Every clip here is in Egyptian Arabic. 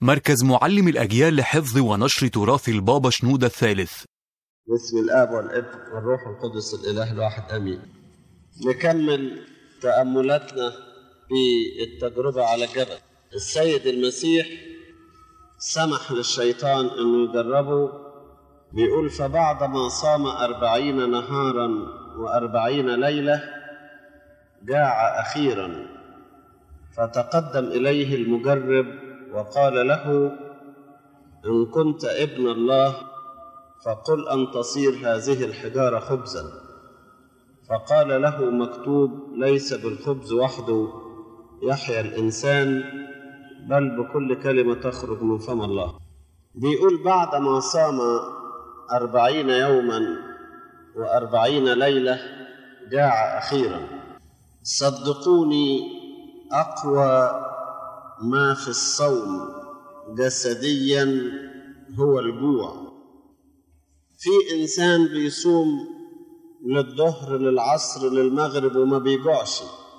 مركز معلم الأجيال لحفظ ونشر تراث البابا شنودة الثالث باسم الاب والابن والروح القدس الاله الواحد امين نكمل تاملاتنا في التجربه على الجبل السيد المسيح سمح للشيطان انه يجربه بيقول فبعدما صام أربعين نهارا وأربعين ليلة جاع أخيرا فتقدم إليه المجرب وقال له إن كنت ابن الله فقل أن تصير هذه الحجارة خبزا فقال له مكتوب ليس بالخبز وحده يحيا الإنسان بل بكل كلمة تخرج من فم الله بيقول بعدما صام أربعين يوما وأربعين ليلة جاع أخيرا صدقوني أقوى ما في الصوم جسديا هو الجوع في إنسان بيصوم للظهر للعصر للمغرب وما بيجوعش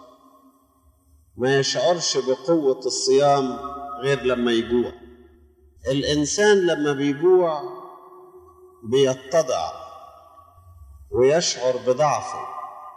ما يشعرش بقوة الصيام غير لما يجوع الإنسان لما بيجوع بيتضع ويشعر بضعفه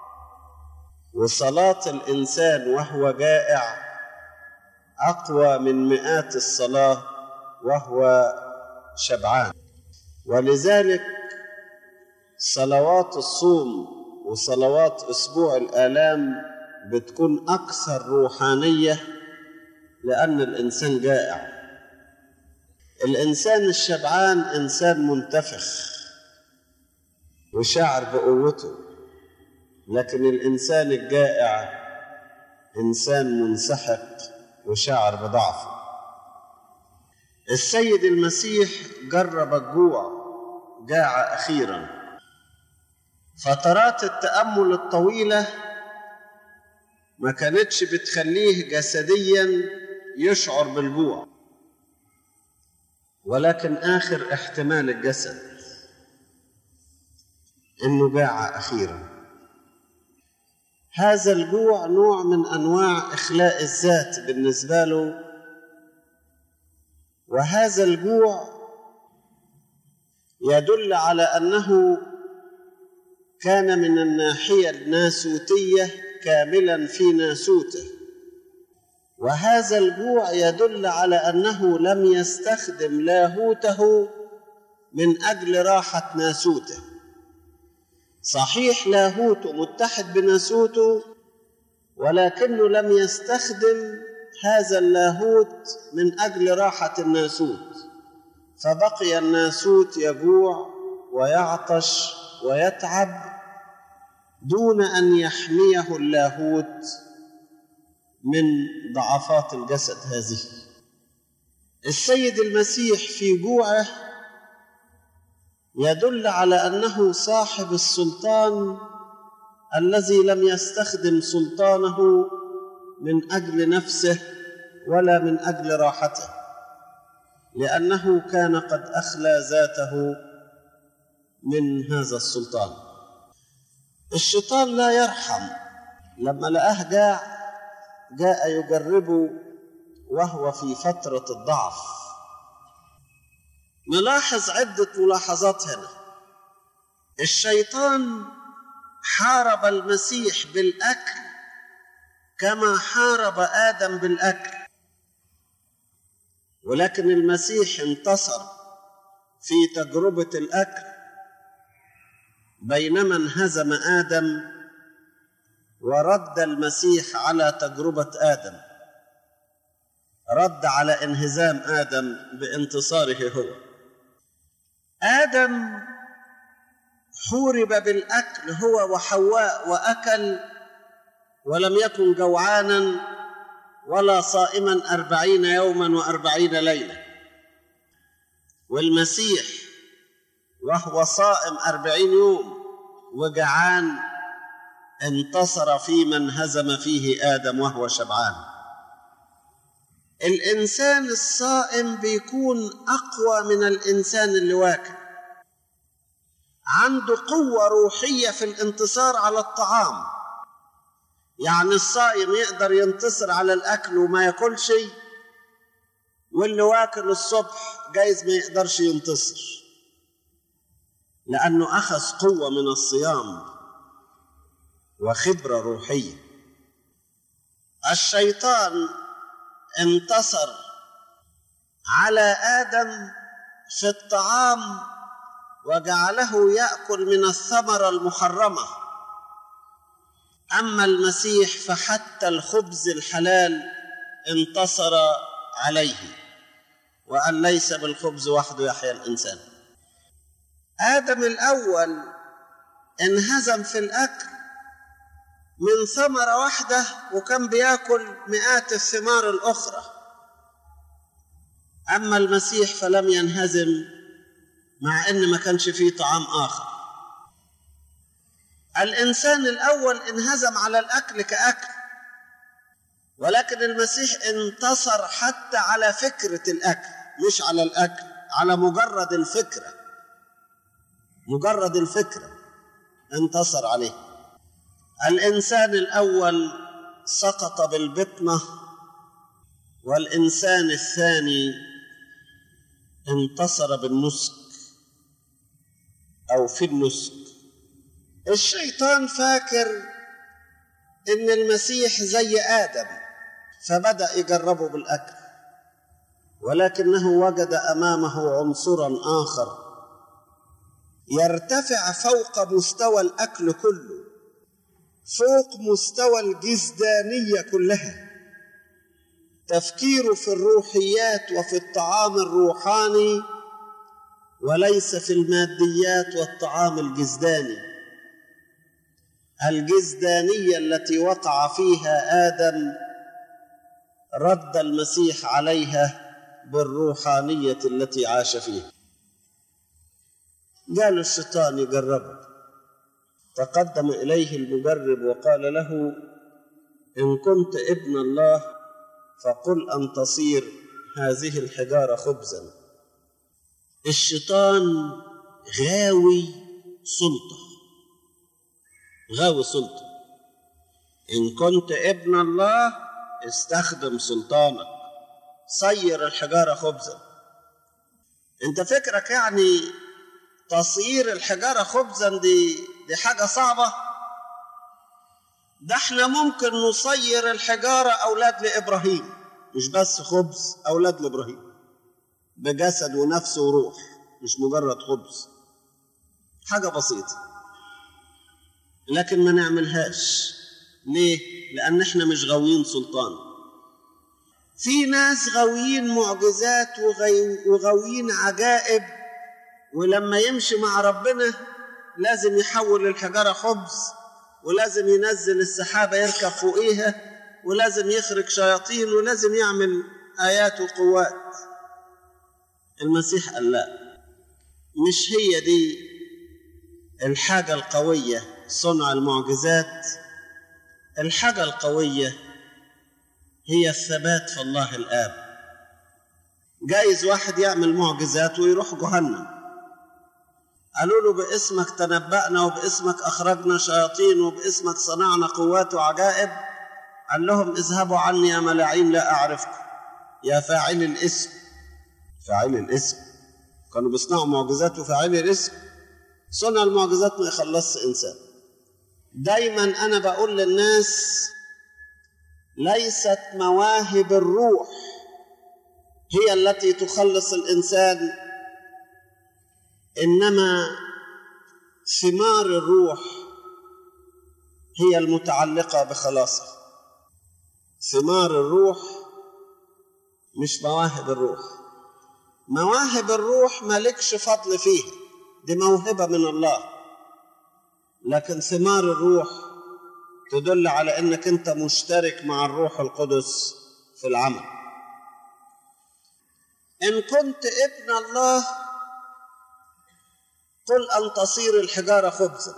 وصلاة الإنسان وهو جائع أقوى من مئات الصلاة وهو شبعان ولذلك صلوات الصوم وصلوات أسبوع الآلام بتكون أكثر روحانية لأن الإنسان جائع الإنسان الشبعان إنسان منتفخ وشاعر بقوته لكن الإنسان الجائع إنسان منسحق وشاعر بضعفه السيد المسيح جرب الجوع جاع أخيرا فترات التأمل الطويلة ما كانتش بتخليه جسديا يشعر بالجوع ولكن آخر احتمال الجسد إنه جاع أخيرا هذا الجوع نوع من أنواع إخلاء الذات بالنسبة له وهذا الجوع يدل على أنه كان من الناحية الناسوتية كاملا في ناسوته وهذا الجوع يدل على انه لم يستخدم لاهوته من اجل راحه ناسوته صحيح لاهوته متحد بناسوته ولكنه لم يستخدم هذا اللاهوت من اجل راحه الناسوت فبقي الناسوت يجوع ويعطش ويتعب دون ان يحميه اللاهوت من ضعفات الجسد هذه السيد المسيح في جوعه يدل على انه صاحب السلطان الذي لم يستخدم سلطانه من اجل نفسه ولا من اجل راحته لانه كان قد اخلى ذاته من هذا السلطان الشيطان لا يرحم لما لقاه جاع جاء يجربه وهو في فترة الضعف نلاحظ عدة ملاحظات هنا الشيطان حارب المسيح بالأكل كما حارب آدم بالأكل ولكن المسيح انتصر في تجربة الأكل بينما انهزم آدم ورد المسيح على تجربة آدم رد على انهزام آدم بانتصاره هو آدم حورب بالأكل هو وحواء وأكل ولم يكن جوعانا ولا صائما أربعين يوما وأربعين ليلة والمسيح وهو صائم أربعين يوم وجعان انتصر في من هزم فيه ادم وهو شبعان الانسان الصائم بيكون اقوى من الانسان اللي واكل عنده قوه روحيه في الانتصار على الطعام يعني الصائم يقدر ينتصر على الاكل وما ياكلش واللي واكل الصبح جايز ما يقدرش ينتصر لأنه أخذ قوة من الصيام وخبرة روحية الشيطان انتصر على آدم في الطعام وجعله يأكل من الثمرة المحرمة أما المسيح فحتى الخبز الحلال انتصر عليه وأن ليس بالخبز وحده يحيا الإنسان آدم الأول انهزم في الأكل من ثمرة واحدة وكان بياكل مئات الثمار الأخرى أما المسيح فلم ينهزم مع أن ما كانش فيه طعام آخر الإنسان الأول انهزم على الأكل كأكل ولكن المسيح انتصر حتى على فكرة الأكل مش على الأكل على مجرد الفكرة مجرد الفكرة انتصر عليه الإنسان الأول سقط بالبطنة والإنسان الثاني انتصر بالنسك أو في النسك الشيطان فاكر إن المسيح زي آدم فبدأ يجربه بالأكل ولكنه وجد أمامه عنصرا آخر يرتفع فوق مستوى الأكل كله فوق مستوى الجزدانية كلها تفكيره في الروحيات وفي الطعام الروحاني وليس في الماديات والطعام الجزداني الجزدانية التي وقع فيها آدم رد المسيح عليها بالروحانية التي عاش فيها قال الشيطان يجربه تقدم إليه المجرب وقال له إن كنت ابن الله فقل أن تصير هذه الحجارة خبزا الشيطان غاوي سلطة غاوي سلطة إن كنت ابن الله استخدم سلطانك صير الحجارة خبزا انت فكرك يعني تصير الحجارة خبزا دي دي حاجة صعبة ده احنا ممكن نصير الحجارة أولاد لإبراهيم مش بس خبز أولاد لإبراهيم بجسد ونفس وروح مش مجرد خبز حاجة بسيطة لكن ما نعملهاش ليه؟ لأن احنا مش غاويين سلطان في ناس غاويين معجزات وغاويين عجائب ولما يمشي مع ربنا لازم يحول الحجارة خبز ولازم ينزل السحابة يركب فوقيها ولازم يخرج شياطين ولازم يعمل آيات وقوات المسيح قال لا مش هي دي الحاجة القوية صنع المعجزات الحاجة القوية هي الثبات في الله الآب جايز واحد يعمل معجزات ويروح جهنم قالوا له باسمك تنبأنا وباسمك أخرجنا شياطين وباسمك صنعنا قوات وعجائب قال لهم اذهبوا عني يا ملاعين لا أعرفكم يا فاعل الاسم فاعل الاسم كانوا بيصنعوا معجزات وفاعل الاسم صنع المعجزات ما يخلصش إنسان دايما أنا بقول للناس ليست مواهب الروح هي التي تخلص الإنسان انما ثمار الروح هي المتعلقه بخلاصه ثمار الروح مش مواهب الروح مواهب الروح مالكش فضل فيها دي موهبه من الله لكن ثمار الروح تدل على انك انت مشترك مع الروح القدس في العمل ان كنت ابن الله قل أن تصير الحجارة خبزا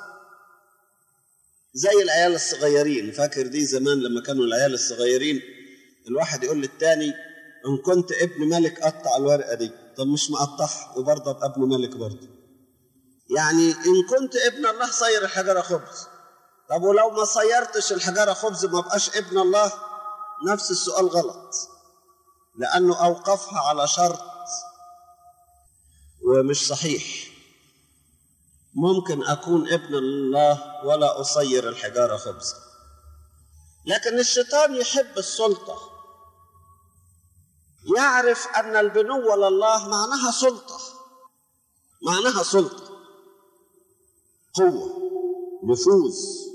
زي العيال الصغيرين فاكر دي زمان لما كانوا العيال الصغيرين الواحد يقول للتاني إن كنت ابن ملك قطع الورقة دي طب مش مقطعها وبرضه أبقى ابن ملك برضه يعني إن كنت ابن الله صير الحجارة خبز طب ولو ما صيرتش الحجارة خبز ما بقاش ابن الله نفس السؤال غلط لأنه أوقفها على شرط ومش صحيح ممكن أكون ابن الله ولا أصير الحجارة خبزا لكن الشيطان يحب السلطة يعرف أن البنوة لله معناها سلطة معناها سلطة قوة نفوذ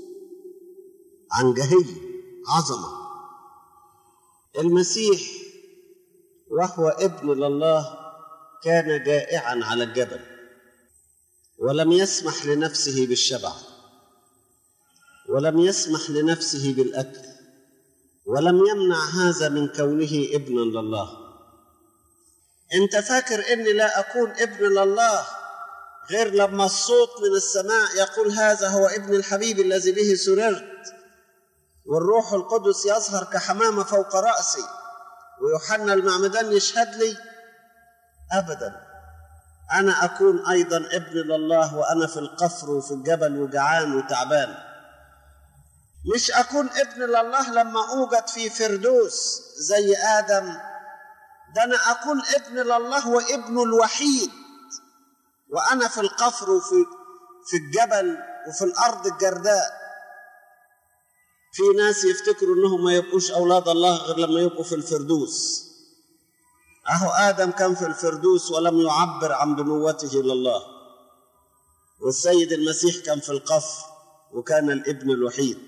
عنجهية عظمة المسيح وهو ابن لله كان جائعا على الجبل ولم يسمح لنفسه بالشبع ولم يسمح لنفسه بالاكل ولم يمنع هذا من كونه ابنا لله انت فاكر اني لا اكون ابن لله غير لما الصوت من السماء يقول هذا هو ابن الحبيب الذي به سررت والروح القدس يظهر كحمامه فوق راسي ويوحنا المعمدان يشهد لي ابدا انا اكون ايضا ابن لله وانا في القفر وفي الجبل وجعان وتعبان مش اكون ابن لله لما اوجد في فردوس زي ادم ده انا اكون ابن لله وابنه الوحيد وانا في القفر وفي في الجبل وفي الارض الجرداء في ناس يفتكروا انهم ما يبقوش اولاد الله غير لما يبقوا في الفردوس اهو ادم كان في الفردوس ولم يعبر عن بنوته لله والسيد المسيح كان في القفر وكان الابن الوحيد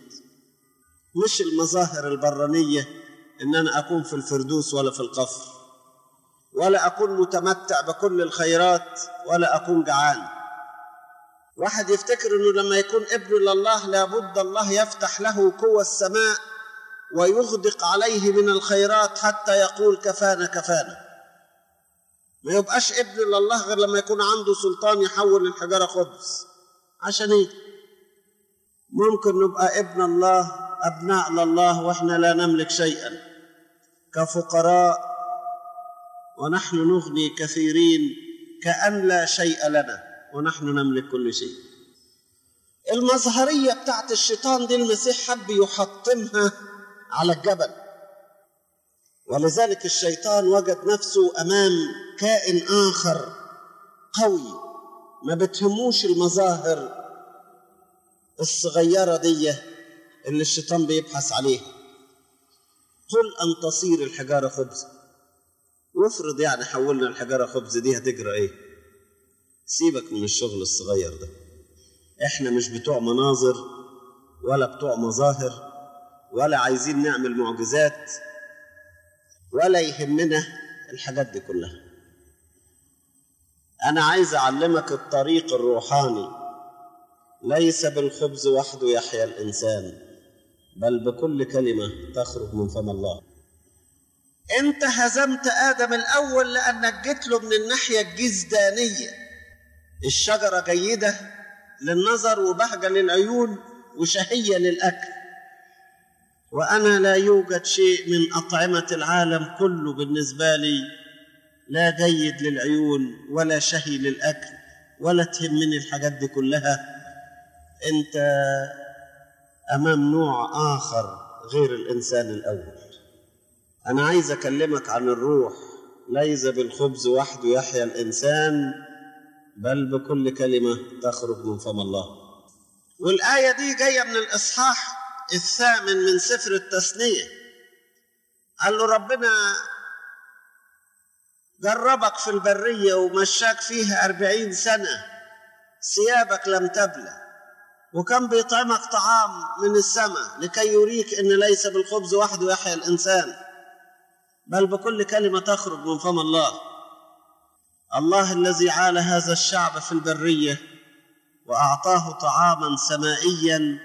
مش المظاهر البرانيه ان انا اكون في الفردوس ولا في القفر ولا اكون متمتع بكل الخيرات ولا اكون جعان واحد يفتكر انه لما يكون ابن لله لابد الله يفتح له قوى السماء ويغدق عليه من الخيرات حتى يقول كفانا كفانا ما يبقاش ابن لله غير لما يكون عنده سلطان يحول الحجاره خبز عشان ايه ممكن نبقى ابن الله ابناء لله واحنا لا نملك شيئا كفقراء ونحن نغني كثيرين كأن لا شيء لنا ونحن نملك كل شيء المظهرية بتاعت الشيطان دي المسيح حب يحطمها على الجبل ولذلك الشيطان وجد نفسه أمام كائن آخر قوي ما بتهموش المظاهر الصغيرة دي اللي الشيطان بيبحث عليها قل أن تصير الحجارة خبز وافرض يعني حولنا الحجارة خبز دي هتجرى ايه سيبك من الشغل الصغير ده احنا مش بتوع مناظر ولا بتوع مظاهر ولا عايزين نعمل معجزات ولا يهمنا الحاجات دي كلها انا عايز اعلمك الطريق الروحاني ليس بالخبز وحده يحيا الانسان بل بكل كلمه تخرج من فم الله انت هزمت ادم الاول لانك جيت له من الناحيه الجزدانيه الشجره جيده للنظر وبهجه للعيون وشهيه للاكل وانا لا يوجد شيء من اطعمه العالم كله بالنسبه لي لا جيد للعيون ولا شهي للاكل ولا تهمني الحاجات دي كلها انت امام نوع اخر غير الانسان الاول انا عايز اكلمك عن الروح ليس بالخبز وحده يحيا الانسان بل بكل كلمه تخرج من فم الله والايه دي جايه من الاصحاح الثامن من سفر التثنيه قال له ربنا جربك في البريه ومشاك فيها أربعين سنه ثيابك لم تبلى وكان بيطعمك طعام من السماء لكي يريك ان ليس بالخبز وحده يحيا الانسان بل بكل كلمه تخرج من فم الله الله الذي عال هذا الشعب في البريه واعطاه طعاما سمائيا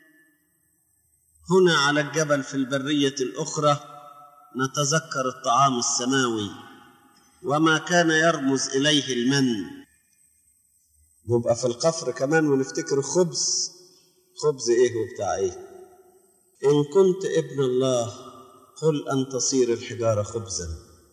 هنا على الجبل في البريه الاخرى نتذكر الطعام السماوي وما كان يرمز اليه المن نبقى في القفر كمان ونفتكر خبز خبز ايه وبتاع ايه ان كنت ابن الله قل ان تصير الحجاره خبزا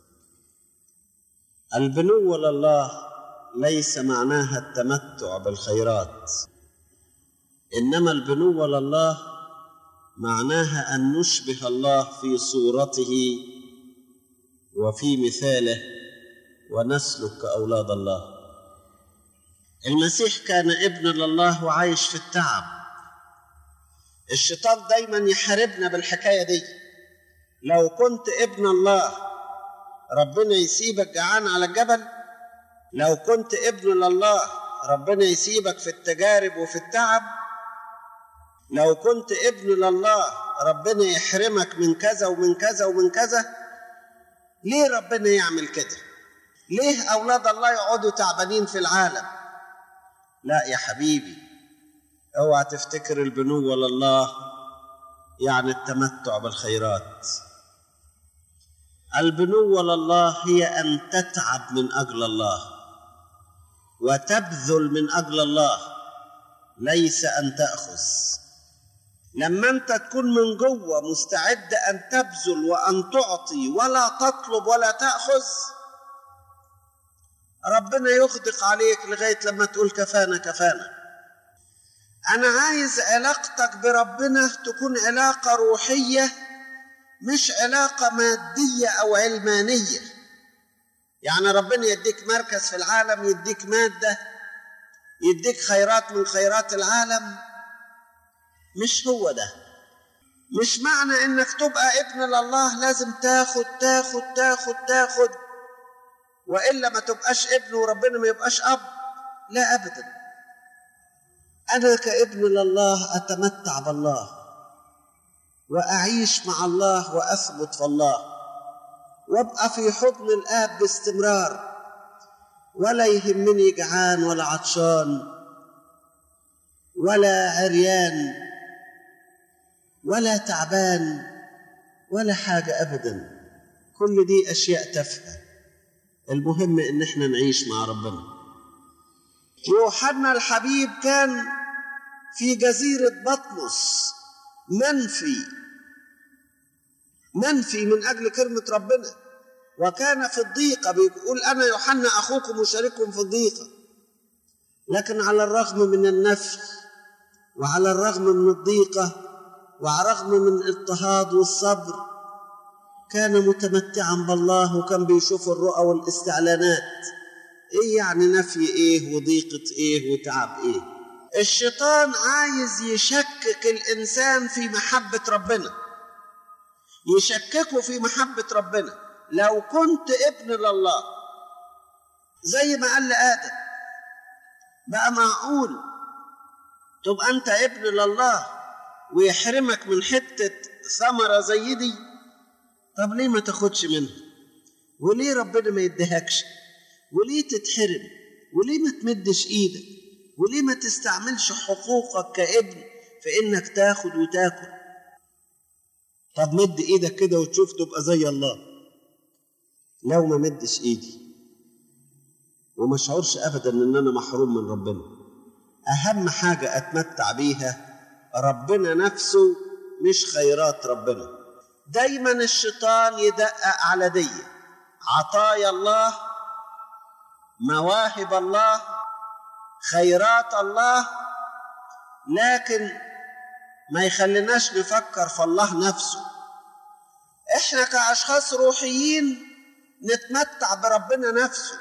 البنوه لله ليس معناها التمتع بالخيرات انما البنوه لله معناها ان نشبه الله في صورته وفي مثاله ونسلك كأولاد الله المسيح كان ابن لله وعايش في التعب الشيطان دايما يحاربنا بالحكاية دي لو كنت ابن الله ربنا يسيبك جعان على الجبل لو كنت ابن لله ربنا يسيبك في التجارب وفي التعب لو كنت ابن لله ربنا يحرمك من كذا ومن كذا ومن كذا ليه ربنا يعمل كده ليه اولاد الله يقعدوا تعبانين في العالم لا يا حبيبي اوعى تفتكر البنوة لله يعني التمتع بالخيرات البنوة لله هي أن تتعب من أجل الله وتبذل من أجل الله ليس أن تأخذ لما أنت تكون من جوه مستعد أن تبذل وأن تعطي ولا تطلب ولا تأخذ ربنا يغدق عليك لغاية لما تقول كفانا كفانا أنا عايز علاقتك بربنا تكون علاقة روحية مش علاقة مادية أو علمانية يعني ربنا يديك مركز في العالم يديك مادة يديك خيرات من خيرات العالم مش هو ده مش معنى انك تبقى ابن لله لازم تاخد تاخد تاخد تاخد والا ما تبقاش ابن وربنا ما يبقاش اب لا ابدا انا كابن لله اتمتع بالله واعيش مع الله واثبت في الله وابقى في حضن الاب باستمرار ولا يهمني جعان ولا عطشان ولا عريان ولا تعبان ولا حاجه ابدا كل دي اشياء تافهه المهم ان احنا نعيش مع ربنا يوحنا الحبيب كان في جزيره بطمس منفي منفي من اجل كلمه ربنا وكان في الضيقه بيقول انا يوحنا اخوكم وشارككم في الضيقه لكن على الرغم من النفي وعلى الرغم من الضيقه وعلى الرغم من الاضطهاد والصبر كان متمتعا بالله وكان بيشوف الرؤى والاستعلانات ايه يعني نفي ايه وضيقه ايه وتعب ايه الشيطان عايز يشكك الانسان في محبه ربنا يشككه في محبه ربنا لو كنت ابن لله زي ما قال لادم بقى معقول تبقى انت ابن لله ويحرمك من حته ثمره زي دي طب ليه ما تاخدش منها وليه ربنا ما يديهكش وليه تتحرم وليه ما تمدش ايدك وليه ما تستعملش حقوقك كابن في انك تاخد وتاكل طب مد ايدك كده وتشوف تبقى زي الله لو ما مدش ايدي وما اشعرش ابدا ان انا محروم من ربنا اهم حاجه اتمتع بيها ربنا نفسه مش خيرات ربنا دايما الشيطان يدقق على دي عطايا الله مواهب الله خيرات الله لكن ما يخليناش نفكر في الله نفسه احنا كاشخاص روحيين نتمتع بربنا نفسه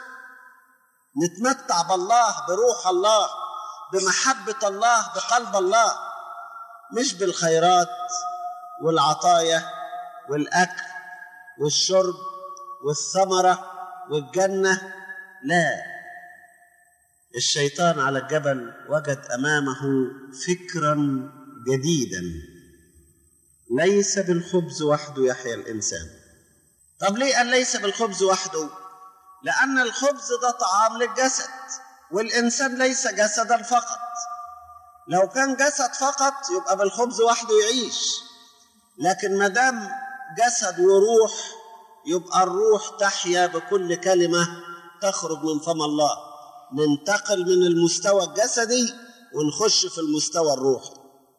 نتمتع بالله بروح الله بمحبه الله بقلب الله مش بالخيرات والعطايا والاكل والشرب والثمره والجنه لا الشيطان على الجبل وجد امامه فكرا جديدا ليس بالخبز وحده يحيا الانسان طب ليه قال ليس بالخبز وحده لان الخبز ده طعام للجسد والانسان ليس جسدا فقط لو كان جسد فقط يبقى بالخبز وحده يعيش لكن ما دام جسد وروح يبقى الروح تحيا بكل كلمه تخرج من فم الله ننتقل من المستوى الجسدي ونخش في المستوى الروحي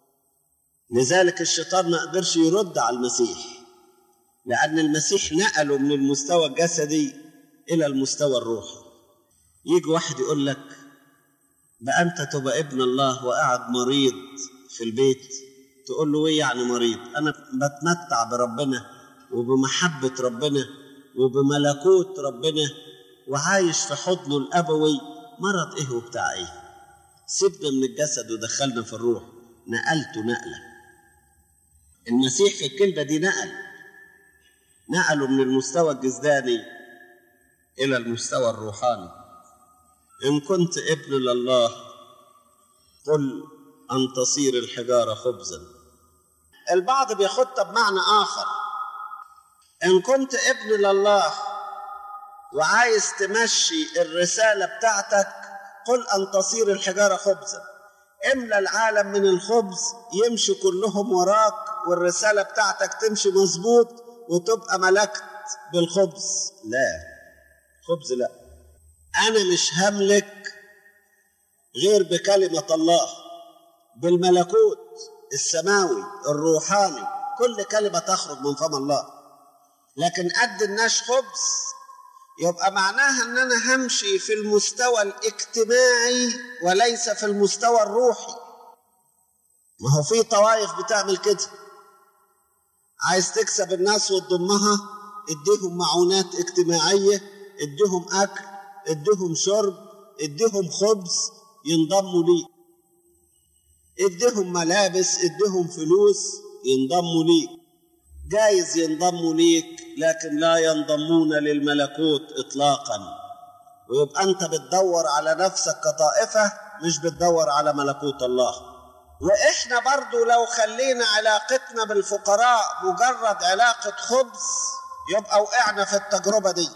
لذلك الشيطان ما قدرش يرد على المسيح لأن المسيح نقله من المستوى الجسدي إلى المستوى الروحي يجي واحد يقول لك بقى أنت تبقى ابن الله وقاعد مريض في البيت تقول له إيه يعني مريض أنا بتمتع بربنا وبمحبة ربنا وبملكوت ربنا وعايش في حضنه الأبوي مرض إيه وبتاع إيه سيبنا من الجسد ودخلنا في الروح نقلته نقلة المسيح في الكلمة دي نقل نقلوا من المستوى الجسداني إلى المستوى الروحاني إن كنت ابن لله قل أن تصير الحجارة خبزا البعض بياخدها بمعنى آخر إن كنت ابن لله وعايز تمشي الرسالة بتاعتك قل أن تصير الحجارة خبزا املى العالم من الخبز يمشي كلهم وراك والرسالة بتاعتك تمشي مظبوط وتبقى ملكت بالخبز لا خبز لا أنا مش هملك غير بكلمة الله بالملكوت السماوي الروحاني كل كلمة تخرج من فم الله لكن قد الناش خبز يبقى معناها ان انا همشي في المستوى الاجتماعي وليس في المستوى الروحي ما هو في طوائف بتعمل كده عايز تكسب الناس وتضمها اديهم معونات اجتماعيه اديهم اكل اديهم شرب اديهم خبز ينضموا ليك اديهم ملابس اديهم فلوس ينضموا ليك جايز ينضموا ليك لكن لا ينضمون للملكوت اطلاقا ويبقى انت بتدور على نفسك كطائفه مش بتدور على ملكوت الله واحنا برضو لو خلينا علاقتنا بالفقراء مجرد علاقه خبز يبقى وقعنا في التجربه دي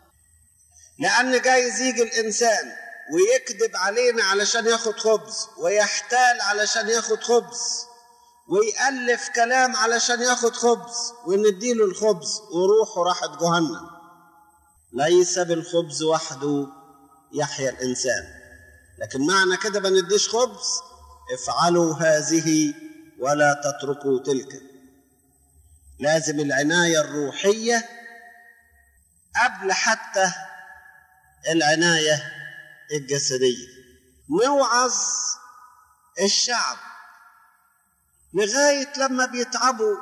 لان جايز يجي الانسان ويكذب علينا علشان ياخد خبز ويحتال علشان ياخد خبز ويألف كلام علشان ياخد خبز ونديله الخبز وروحه راحت جهنم ليس بالخبز وحده يحيا الإنسان لكن معنى كده ما نديش خبز افعلوا هذه ولا تتركوا تلك لازم العناية الروحية قبل حتى العناية الجسدية نوعظ الشعب لغاية لما بيتعبوا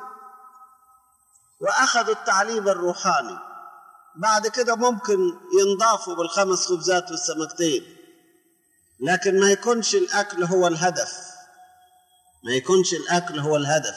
وأخذوا التعليم الروحاني بعد كده ممكن ينضافوا بالخمس خبزات والسمكتين لكن ما يكونش الأكل هو الهدف ما يكونش الأكل هو الهدف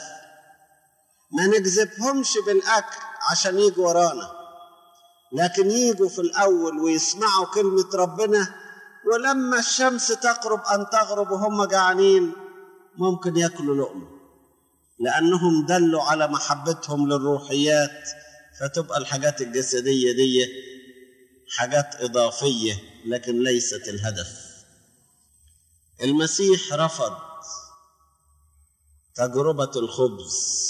ما نجذبهمش بالأكل عشان يجوا ورانا لكن يجوا في الأول ويسمعوا كلمة ربنا ولما الشمس تقرب أن تغرب وهم جعانين ممكن ياكلوا لقمه لأنهم دلوا على محبتهم للروحيات فتبقى الحاجات الجسدية دي حاجات إضافية لكن ليست الهدف المسيح رفض تجربة الخبز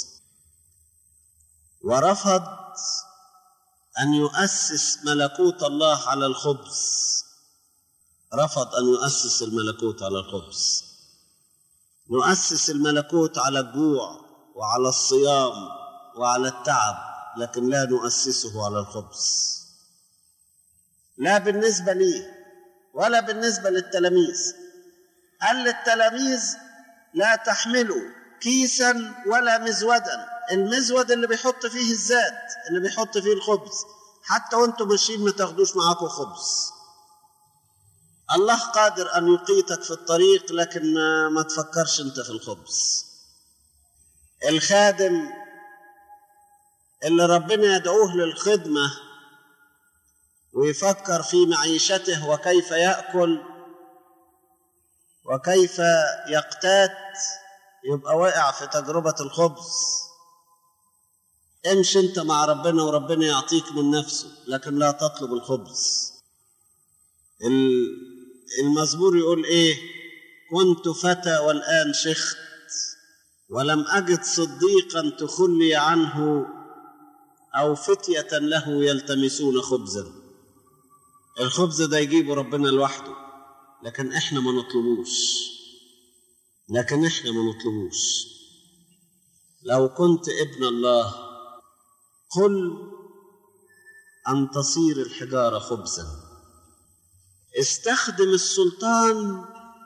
ورفض أن يؤسس ملكوت الله على الخبز رفض أن يؤسس الملكوت على الخبز نؤسس الملكوت على الجوع وعلى الصيام وعلى التعب لكن لا نؤسسه على الخبز لا بالنسبة لي ولا بالنسبة للتلاميذ قال للتلاميذ لا تحملوا كيسا ولا مزودا المزود اللي بيحط فيه الزاد اللي بيحط فيه الخبز حتى وانتم ماشيين ما تاخدوش معاكم خبز الله قادر أن يقيتك في الطريق لكن ما تفكرش أنت في الخبز الخادم اللي ربنا يدعوه للخدمة ويفكر في معيشته وكيف يأكل وكيف يقتات يبقى واقع في تجربة الخبز امشي انت مع ربنا وربنا يعطيك من نفسه لكن لا تطلب الخبز المزمور يقول ايه كنت فتى والان شخت ولم اجد صديقا تخلي عنه او فتيه له يلتمسون خبزا الخبز ده يجيبه ربنا لوحده لكن احنا ما نطلبوش لكن احنا ما نطلبوش لو كنت ابن الله قل ان تصير الحجاره خبزا استخدم السلطان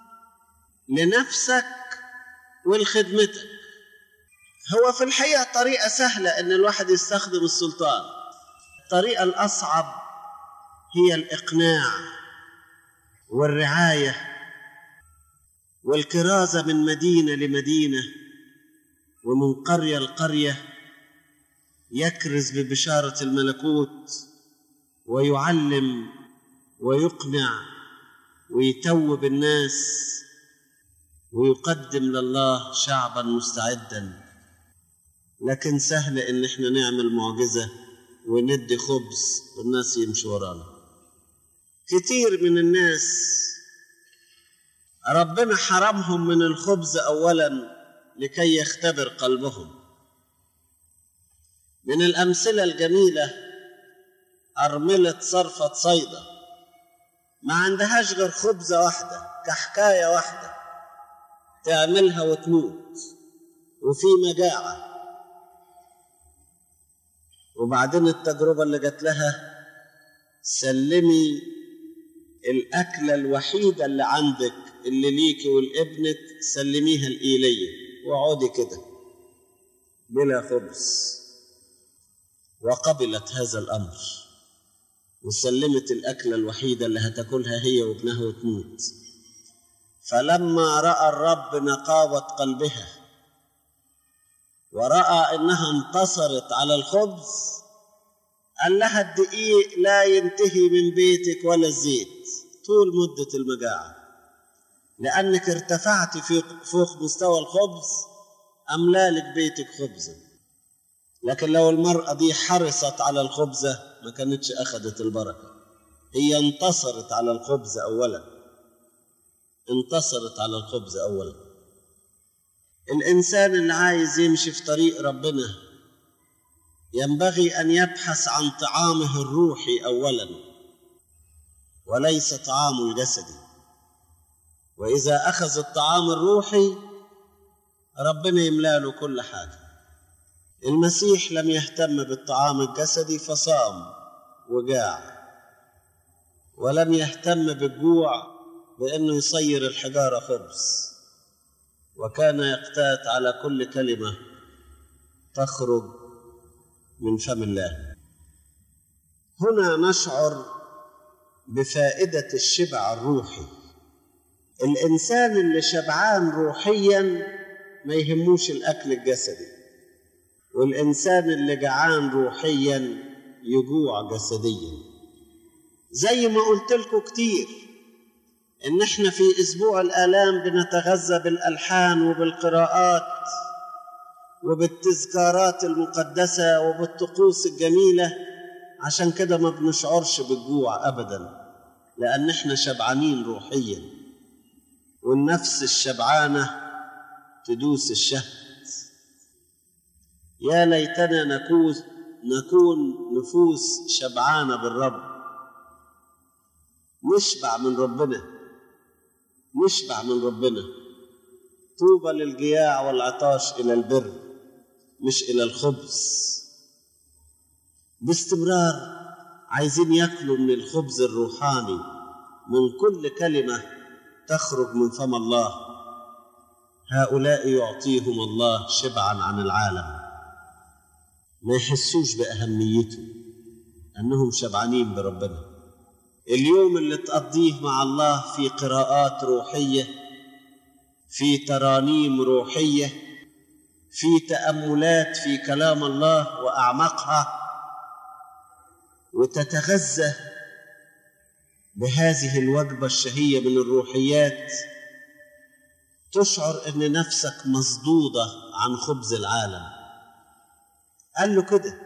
لنفسك ولخدمتك هو في الحقيقة طريقة سهلة إن الواحد يستخدم السلطان الطريقة الأصعب هي الإقناع والرعاية والكرازة من مدينة لمدينة ومن قرية لقرية يكرز ببشارة الملكوت ويعلم ويقنع ويتوب الناس ويقدم لله شعبا مستعدا لكن سهل ان احنا نعمل معجزه وندي خبز والناس يمشوا ورانا كتير من الناس ربنا حرمهم من الخبز اولا لكي يختبر قلبهم من الامثله الجميله ارمله صرفه صيدا ما عندهاش غير خبزه واحده كحكايه واحده تعملها وتموت وفي مجاعه وبعدين التجربة اللي جات لها سلمي الأكلة الوحيدة اللي عندك اللي ليكي ولابنك سلميها الإيلية واقعدي كده بلا خبز وقبلت هذا الأمر وسلمت الأكلة الوحيدة اللي هتاكلها هي وابنها وتموت فلما رأى الرب نقاوة قلبها ورأى إنها انتصرت على الخبز قال لها الدقيق لا ينتهي من بيتك ولا الزيت طول مدة المجاعة لأنك ارتفعت في فوق مستوى الخبز أملالك بيتك خبزا لكن لو المرأة دي حرصت على الخبزة ما كانتش أخذت البركة هي انتصرت على الخبز أولا انتصرت على الخبز أولا الإنسان اللي عايز يمشي في طريق ربنا ينبغي أن يبحث عن طعامه الروحي أولا وليس طعامه الجسدي وإذا أخذ الطعام الروحي ربنا يملا له كل حاجة المسيح لم يهتم بالطعام الجسدي فصام وجاع ولم يهتم بالجوع بأنه يصير الحجارة خبز وكان يقتات على كل كلمة تخرج من فم الله هنا نشعر بفائدة الشبع الروحي الإنسان اللي شبعان روحيا ما يهموش الأكل الجسدي والإنسان اللي جعان روحيا يجوع جسديا زي ما قلت لكم كتير إن إحنا في أسبوع الآلام بنتغذى بالألحان وبالقراءات وبالتذكارات المقدسة وبالطقوس الجميلة عشان كده ما بنشعرش بالجوع أبدا لأن إحنا شبعانين روحيا والنفس الشبعانة تدوس الشهد يا ليتنا نكون نكون نفوس شبعانة بالرب نشبع من ربنا نشبع من ربنا طوبى للجياع والعطاش إلى البر مش إلى الخبز باستمرار عايزين ياكلوا من الخبز الروحاني من كل كلمة تخرج من فم الله هؤلاء يعطيهم الله شبعا عن العالم ما يحسوش بأهميته أنهم شبعانين بربنا اليوم اللي تقضيه مع الله في قراءات روحية في ترانيم روحية في تأملات في كلام الله وأعمقها وتتغذى بهذه الوجبة الشهية من الروحيات تشعر أن نفسك مصدودة عن خبز العالم قال له كده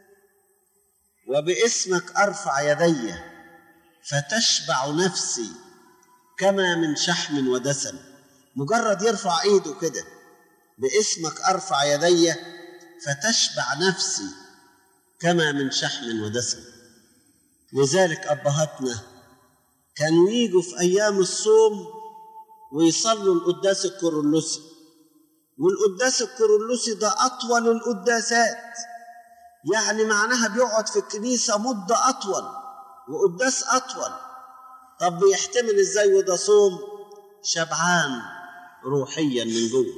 وباسمك أرفع يدي فتشبع نفسي كما من شحم ودسم مجرد يرفع ايده كده باسمك ارفع يدي فتشبع نفسي كما من شحم ودسم لذلك ابهاتنا كانوا يجوا في ايام الصوم ويصلوا القداس الكورولوسي والقداس الكورولوسي ده اطول القداسات يعني معناها بيقعد في الكنيسه مده اطول وقداس اطول طب بيحتمل ازاي وده صوم شبعان روحيا من جوه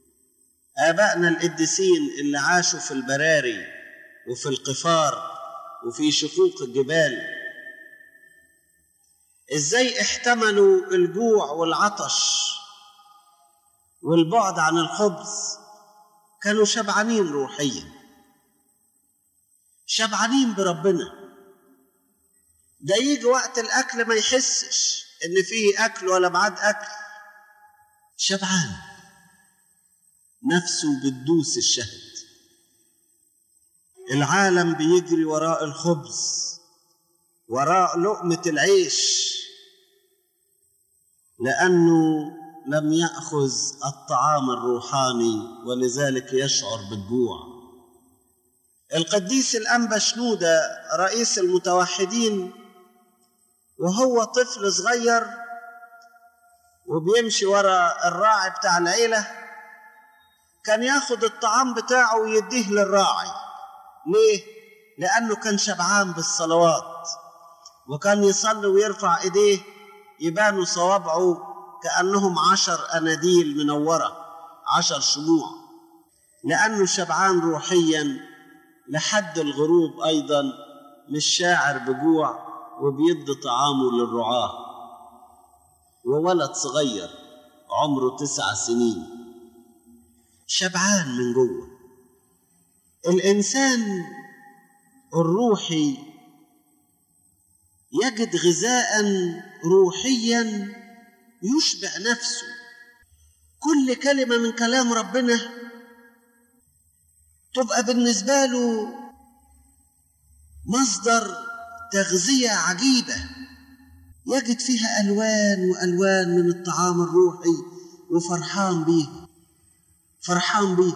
ابائنا القديسين اللي عاشوا في البراري وفي القفار وفي شقوق الجبال ازاي احتملوا الجوع والعطش والبعد عن الخبز كانوا شبعانين روحيا شبعانين بربنا ده يجي وقت الاكل ما يحسش ان فيه اكل ولا بعد اكل شبعان نفسه بتدوس الشهد العالم بيجري وراء الخبز وراء لقمة العيش لأنه لم يأخذ الطعام الروحاني ولذلك يشعر بالجوع القديس الأنبا شنودة رئيس المتوحدين وهو طفل صغير وبيمشي ورا الراعي بتاع العيلة كان ياخد الطعام بتاعه ويديه للراعي ليه؟ لأنه كان شبعان بالصلوات وكان يصلي ويرفع إيديه يبانوا صوابعه كأنهم عشر أناديل منورة عشر شموع لأنه شبعان روحيا لحد الغروب أيضا مش شاعر بجوع وبيدي طعامه للرعاة وولد صغير عمره تسع سنين شبعان من جوه الإنسان الروحي يجد غذاء روحيا يشبع نفسه كل كلمة من كلام ربنا تبقى بالنسبة له مصدر تغذية عجيبة يجد فيها ألوان وألوان من الطعام الروحي وفرحان بيه فرحان بيه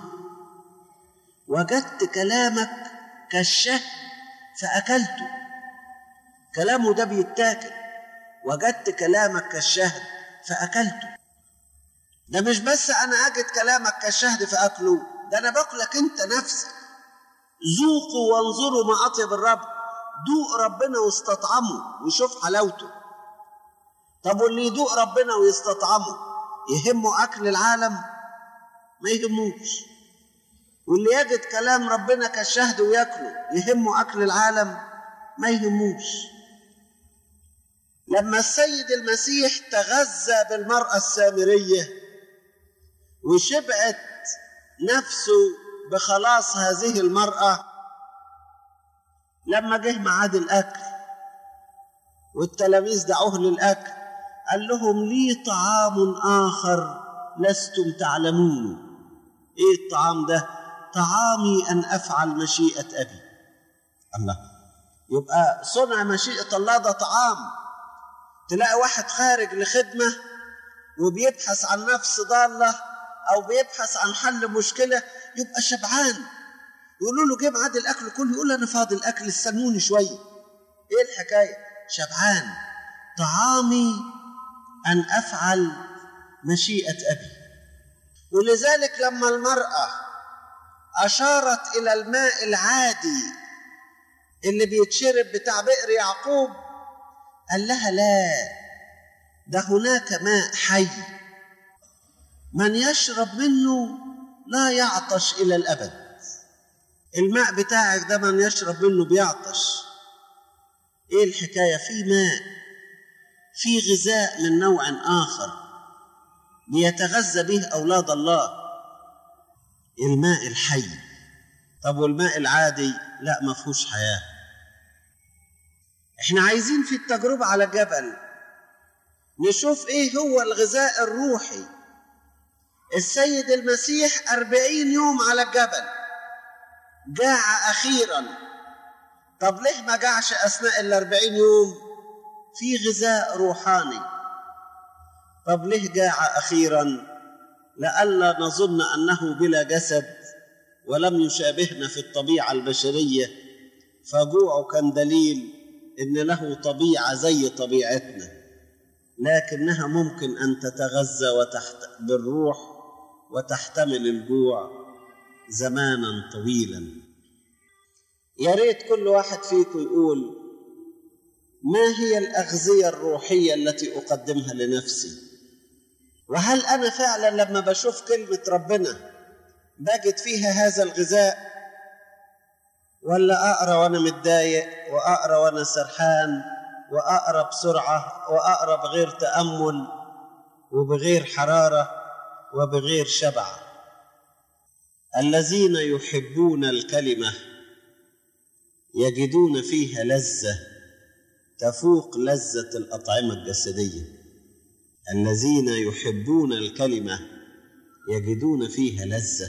وجدت كلامك كالشهد فأكلته كلامه ده بيتاكل وجدت كلامك كالشهد فأكلته ده مش بس أنا أجد كلامك كالشهد فأكله ده أنا باكلك أنت نفسك ذوقوا وانظروا ما أطيب الرب دوق ربنا واستطعمه وشوف حلاوته طب واللي يدوق ربنا ويستطعمه يهمه أكل العالم ما يهموش واللي يجد كلام ربنا كالشهد وياكله يهمه أكل العالم ما يهموش لما السيد المسيح تغذى بالمرأة السامرية وشبعت نفسه بخلاص هذه المرأة لما جه ميعاد الأكل والتلاميذ دعوه للأكل قال لهم لي طعام آخر لستم تعلمونه إيه الطعام ده؟ طعامي أن أفعل مشيئة أبي الله يبقى صنع مشيئة الله ده طعام تلاقي واحد خارج لخدمة وبيبحث عن نفس ضالة أو بيبحث عن حل مشكلة يبقى شبعان يقولوا له جه ميعاد الأكل كله يقول أنا فاضي الأكل استنوني شوية إيه الحكاية؟ شبعان طعامي أن أفعل مشيئة أبي ولذلك لما المرأة أشارت إلى الماء العادي اللي بيتشرب بتاع بئر يعقوب قال لها لا ده هناك ماء حي من يشرب منه لا يعطش إلى الأبد الماء بتاعك ده من يشرب منه بيعطش ايه الحكاية في ماء في غذاء من نوع آخر ليتغذى به أولاد الله الماء الحي طب والماء العادي لا ما فيهوش حياة احنا عايزين في التجربة على الجبل نشوف ايه هو الغذاء الروحي السيد المسيح أربعين يوم على الجبل جاع أخيرا طب ليه ما جاعش أثناء الأربعين يوم في غذاء روحاني طب ليه جاع أخيرا لئلا نظن أنه بلا جسد ولم يشابهنا في الطبيعة البشرية فجوعه كان دليل إن له طبيعة زي طبيعتنا لكنها ممكن أن تتغذى وتحت بالروح وتحتمل الجوع زمانا طويلا يا ريت كل واحد فيكم يقول ما هي الأغذية الروحية التي أقدمها لنفسي وهل أنا فعلا لما بشوف كلمة ربنا بجد فيها هذا الغذاء ولا اقرا وانا متضايق واقرا وانا سرحان واقرا بسرعه واقرا بغير تامل وبغير حراره وبغير شبع الذين يحبون الكلمه يجدون فيها لذه تفوق لذه الاطعمه الجسديه الذين يحبون الكلمه يجدون فيها لذه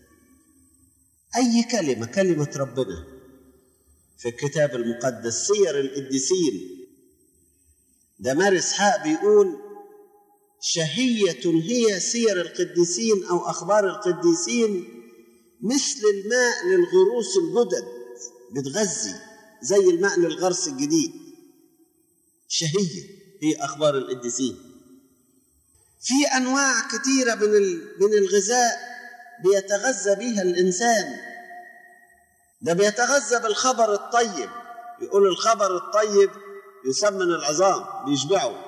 اي كلمه كلمه ربنا في الكتاب المقدس سير القديسين ده مار اسحاق بيقول شهيه هي سير القديسين او اخبار القديسين مثل الماء للغروس الجدد بتغذي زي الماء للغرس الجديد شهيه هي اخبار القديسين في انواع كثيره من من الغذاء بيتغذى بها الانسان ده بيتغذى بالخبر الطيب يقول الخبر الطيب يسمن العظام بيشبعه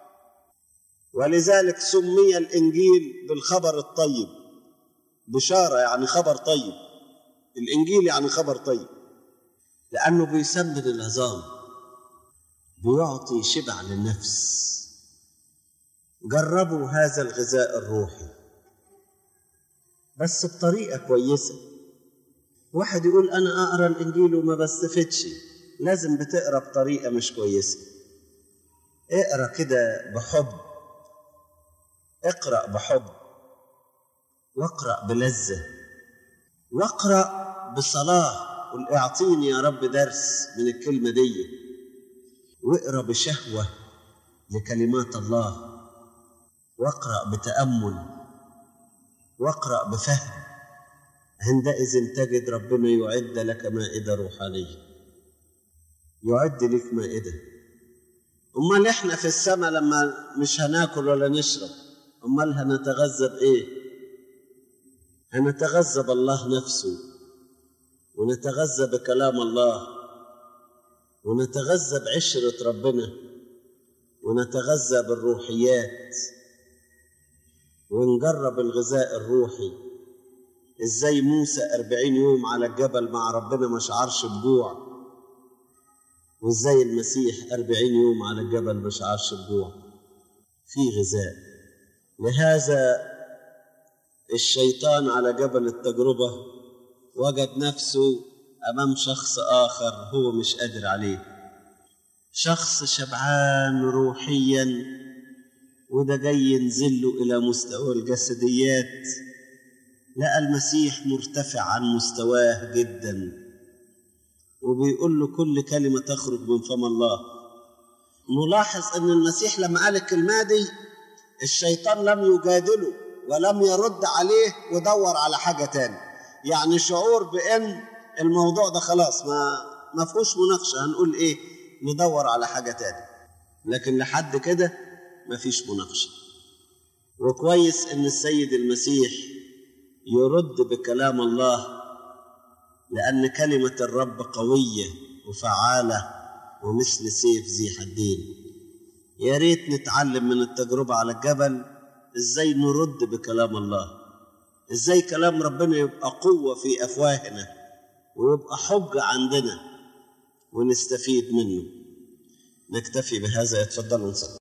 ولذلك سمي الانجيل بالخبر الطيب بشاره يعني خبر طيب الانجيل يعني خبر طيب لانه بيسمن العظام بيعطي شبع للنفس جربوا هذا الغذاء الروحي بس بطريقه كويسه واحد يقول انا اقرا الانجيل وما بستفدش لازم بتقرا بطريقه مش كويسه اقرا كده بحب اقرا بحب واقرا بلذه واقرا بصلاه قل اعطيني يا رب درس من الكلمه دي واقرا بشهوه لكلمات الله واقرا بتامل واقرا بفهم عندئذ تجد ربنا يعد لك مائده روحانيه يعد لك مائده امال احنا في السماء لما مش هناكل ولا نشرب امال هنتغذى بايه هنتغذى بالله نفسه ونتغذى بكلام الله ونتغذى بعشره ربنا ونتغذى بالروحيات ونجرب الغذاء الروحي ازاي موسى أربعين يوم على الجبل مع ربنا ما شعرش بجوع وازاي المسيح أربعين يوم على الجبل ما شعرش بجوع في غذاء لهذا الشيطان على جبل التجربة وجد نفسه أمام شخص آخر هو مش قادر عليه شخص شبعان روحيا وده جاي ينزله إلى مستوى الجسديات لقى المسيح مرتفع عن مستواه جدا وبيقول له كل كلمة تخرج من فم الله نلاحظ أن المسيح لما قال الكلمة دي الشيطان لم يجادله ولم يرد عليه ودور على حاجة تاني يعني شعور بأن الموضوع ده خلاص ما ما فيهوش مناقشة هنقول إيه ندور على حاجة تاني لكن لحد كده ما فيش مناقشة وكويس أن السيد المسيح يرد بكلام الله لأن كلمة الرب قوية وفعالة ومثل سيف ذي حدين يا ريت نتعلم من التجربة على الجبل ازاي نرد بكلام الله ازاي كلام ربنا يبقى قوة في أفواهنا ويبقى حجة عندنا ونستفيد منه نكتفي بهذا يتفضلوا نصلي